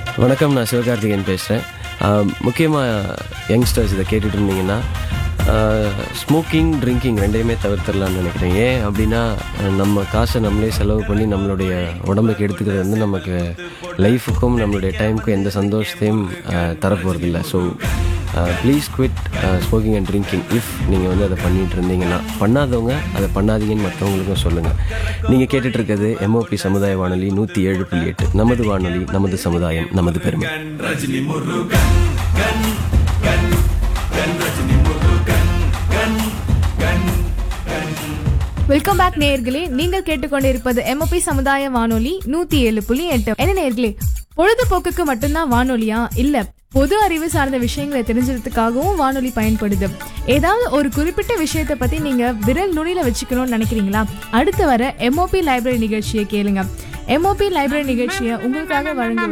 வணக்கம் நான் சிவகார்த்திகேயன் பேசுகிறேன் முக்கியமாக யங்ஸ்டர்ஸ் இதை கேட்டுட்டு இருந்தீங்கன்னா ஸ்மோக்கிங் ட்ரிங்கிங் ரெண்டையுமே தவிர்த்துடலாம்னு நினைக்கிறேன் ஏன் அப்படின்னா அஹ், நம்ம காசை நம்மளே செலவு பண்ணி நம்மளுடைய உடம்புக்கு எடுத்துக்கிறது வந்து நமக்கு லைஃபுக்கும் நம்மளுடைய டைமுக்கும் எந்த சந்தோஷத்தையும் அஹ், தரப்போகிறதில்ல so please quit smoking and drinking if நீங்கள் வந்து அதை பண்ணிட்டு இருந்தீங்கன்னா பண்ணாதவங்க அதை பண்ணாதீங்கன்னு மற்றவங்களுக்கும் சொல்லுங்கள் நீங்கள் கேட்டுட்டு இருக்கிறது எம்ஓபி சமுதாய வானொலி நூற்றி ஏழு புள்ளி எட்டு நமது வானொலி நமது சமுதாயம் நமது பெருமை வெல்கம் பேக் நேயர்களே நீங்கள் கேட்டுக்கொண்டிருப்பது எம்ஓபி சமுதாய வானொலி நூத்தி ஏழு புள்ளி எட்டு என்ன நேயர்களே பொழுதுபோக்குக்கு மட்டும்தான் வானொலியா இல்ல பொது அறிவு சார்ந்த விஷயங்களை தெரிஞ்சதுக்காகவும் வானொலி பயன்படுது ஏதாவது ஒரு குறிப்பிட்ட விஷயத்தை பத்தி நீங்க விரல் நுனியில வச்சுக்கணும்னு நினைக்கிறீங்களா அடுத்து வர எம்ஓபி லைப்ரரி நிகழ்ச்சியை கேளுங்க எம்ஓபி லைப்ரரி நிகழ்ச்சியை உங்களுக்காக வழங்குவது